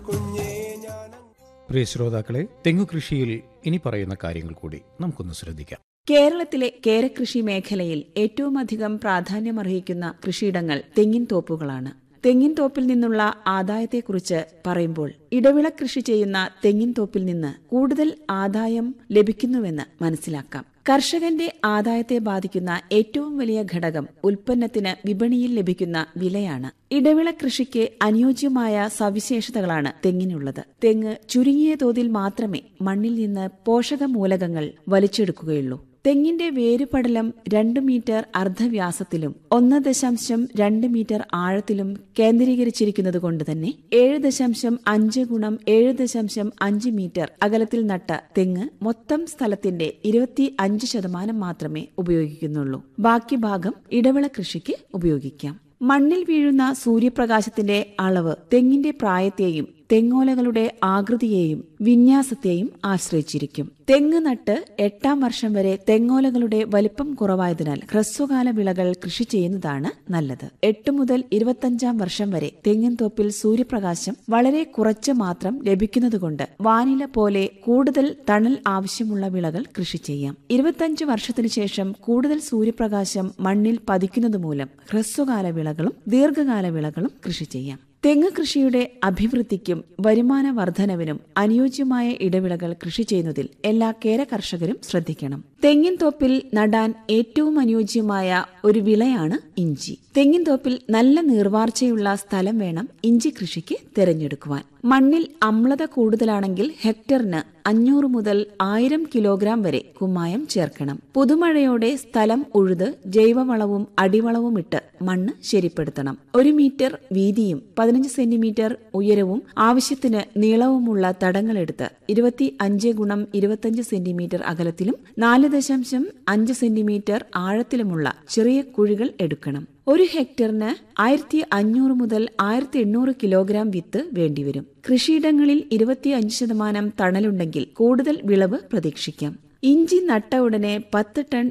പ്രിയ ശ്രോതാക്കളെ തെങ്ങു കൃഷിയിൽ ഇനി പറയുന്ന കാര്യങ്ങൾ കൂടി നമുക്കൊന്ന് ശ്രദ്ധിക്കാം കേരളത്തിലെ കേരകൃഷി മേഖലയിൽ ഏറ്റവുമധികം പ്രാധാന്യമർഹിക്കുന്ന കൃഷിയിടങ്ങൾ തെങ്ങിൻ തോപ്പുകളാണ് തെങ്ങിൻ തോപ്പിൽ നിന്നുള്ള ആദായത്തെക്കുറിച്ച് പറയുമ്പോൾ ഇടവിള കൃഷി ചെയ്യുന്ന തെങ്ങിൻ തോപ്പിൽ നിന്ന് കൂടുതൽ ആദായം ലഭിക്കുന്നുവെന്ന് മനസ്സിലാക്കാം കർഷകന്റെ ആദായത്തെ ബാധിക്കുന്ന ഏറ്റവും വലിയ ഘടകം ഉൽപ്പന്നത്തിന് വിപണിയിൽ ലഭിക്കുന്ന വിലയാണ് ഇടവിള കൃഷിക്ക് അനുയോജ്യമായ സവിശേഷതകളാണ് തെങ്ങിനുള്ളത് തെങ്ങ് ചുരുങ്ങിയ തോതിൽ മാത്രമേ മണ്ണിൽ നിന്ന് പോഷക മൂലകങ്ങൾ വലിച്ചെടുക്കുകയുള്ളൂ തെങ്ങിന്റെ വേരുപടലം രണ്ട് മീറ്റർ അർദ്ധവ്യാസത്തിലും ഒന്ന് ദശാംശം രണ്ട് മീറ്റർ ആഴത്തിലും കേന്ദ്രീകരിച്ചിരിക്കുന്നത് കൊണ്ട് തന്നെ ഏഴ് ദശാംശം അഞ്ച് ഗുണം ഏഴ് ദശാംശം അഞ്ച് മീറ്റർ അകലത്തിൽ നട്ട തെങ്ങ് മൊത്തം സ്ഥലത്തിന്റെ ഇരുപത്തി അഞ്ച് ശതമാനം മാത്രമേ ഉപയോഗിക്കുന്നുള്ളൂ ബാക്കി ഭാഗം ഇടവിള കൃഷിക്ക് ഉപയോഗിക്കാം മണ്ണിൽ വീഴുന്ന സൂര്യപ്രകാശത്തിന്റെ അളവ് തെങ്ങിന്റെ പ്രായത്തെയും തെങ്ങോലകളുടെ ആകൃതിയെയും വിന്യാസത്തെയും ആശ്രയിച്ചിരിക്കും തെങ്ങ് നട്ട് എട്ടാം വർഷം വരെ തെങ്ങോലകളുടെ വലിപ്പം കുറവായതിനാൽ ഹ്രസ്വകാല വിളകൾ കൃഷി ചെയ്യുന്നതാണ് നല്ലത് എട്ട് മുതൽ ഇരുപത്തഞ്ചാം വർഷം വരെ തെങ്ങിൻ തോപ്പിൽ സൂര്യപ്രകാശം വളരെ കുറച്ച് മാത്രം ലഭിക്കുന്നതുകൊണ്ട് വാനില പോലെ കൂടുതൽ തണൽ ആവശ്യമുള്ള വിളകൾ കൃഷി ചെയ്യാം ഇരുപത്തഞ്ച് വർഷത്തിനു ശേഷം കൂടുതൽ സൂര്യപ്രകാശം മണ്ണിൽ പതിക്കുന്നത് മൂലം ഹ്രസ്വകാല വിളകളും ദീർഘകാല വിളകളും കൃഷി ചെയ്യാം തെങ്ങ് കൃഷിയുടെ അഭിവൃദ്ധിക്കും വരുമാന വർധനവിനും അനുയോജ്യമായ ഇടവിളകൾ കൃഷി ചെയ്യുന്നതിൽ എല്ലാ കേര കർഷകരും ശ്രദ്ധിക്കണം തെങ്ങിൻ തോപ്പിൽ നടാൻ ഏറ്റവും അനുയോജ്യമായ ഒരു വിളയാണ് ഇഞ്ചി തെങ്ങിൻ തോപ്പിൽ നല്ല നീർവാർച്ചയുള്ള സ്ഥലം വേണം ഇഞ്ചി കൃഷിക്ക് തിരഞ്ഞെടുക്കുവാൻ മണ്ണിൽ അമ്ലത കൂടുതലാണെങ്കിൽ ഹെക്ടറിന് അഞ്ഞൂറ് മുതൽ ആയിരം കിലോഗ്രാം വരെ കുമ്മായം ചേർക്കണം പുതുമഴയോടെ സ്ഥലം ഉഴുത് ജൈവവളവും അടിവളവും ഇട്ട് മണ്ണ് ശരിപ്പെടുത്തണം ഒരു മീറ്റർ വീതിയും പതിനഞ്ച് സെന്റിമീറ്റർ ഉയരവും ആവശ്യത്തിന് നീളവുമുള്ള തടങ്ങളെടുത്ത് ഇരുപത്തി അഞ്ച് ഗുണം ഇരുപത്തിയഞ്ച് സെന്റിമീറ്റർ അകലത്തിലും നാല് ദശാംശം അഞ്ച് സെന്റിമീറ്റർ ആഴത്തിലുമുള്ള ചെറിയ കുഴികൾ എടുക്കണം ഒരു ഹെക്ടറിന് ആയിരത്തി അഞ്ഞൂറ് മുതൽ ആയിരത്തി എണ്ണൂറ് കിലോഗ്രാം വിത്ത് വേണ്ടിവരും കൃഷിയിടങ്ങളിൽ ഇരുപത്തിയഞ്ച് ശതമാനം തണലുണ്ടെങ്കിൽ കൂടുതൽ വിളവ് പ്രതീക്ഷിക്കാം ഇഞ്ചി നട്ട ഉടനെ പത്ത് ടൺ